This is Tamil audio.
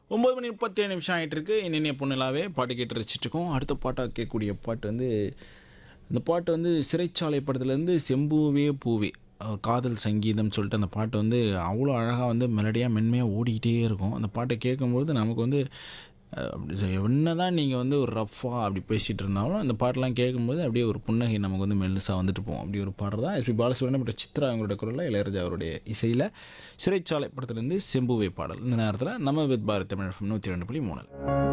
ஒம்பது மணி முப்பத்தேழு நிமிஷம் ஆகிட்டு இருக்கு இன்னிய பொண்ணுலாவே பாட்டு கேட்டு ரசிச்சுட்டு இருக்கோம் அடுத்த பாட்டாக கேட்கக்கூடிய பாட்டு வந்து இந்த பாட்டு வந்து சிறைச்சாலை படத்துலேருந்து செம்பூவே பூவே அஹ் காதல் சங்கீதம் சொல்லிட்டு அந்த பாட்டு வந்து அவ்வளோ அழகாக வந்து மெலடியாக மென்மையாக ஓடிக்கிட்டே இருக்கும் அந்த பாட்டை கேட்கும்போது நமக்கு வந்து அஹ், அப்படி என்ன தான் நீங்கள் வந்து ஒரு ரஃப்பாக அப்படி பேசிகிட்டு இருந்தாலும் அந்த பாட்டெலாம் கேட்கும்போது அப்படியே ஒரு புன்னகை நமக்கு வந்து மெல்லுசாக வந்துட்டு போகும் அப்படி ஒரு பாடல் தான் எஸ்பி பாலசுப்ரமணியம் மற்றும் சித்ரா அவங்களோட குரலில் இளையராஜா அவருடைய இசையில் சிறைச்சாலை படத்துலேருந்து செம்புவை பாடல் இந்த நேரத்தில் நம்ம வித் பாரத் தமிழ் நூற்றி ரெண்டு புள்ளி மூணு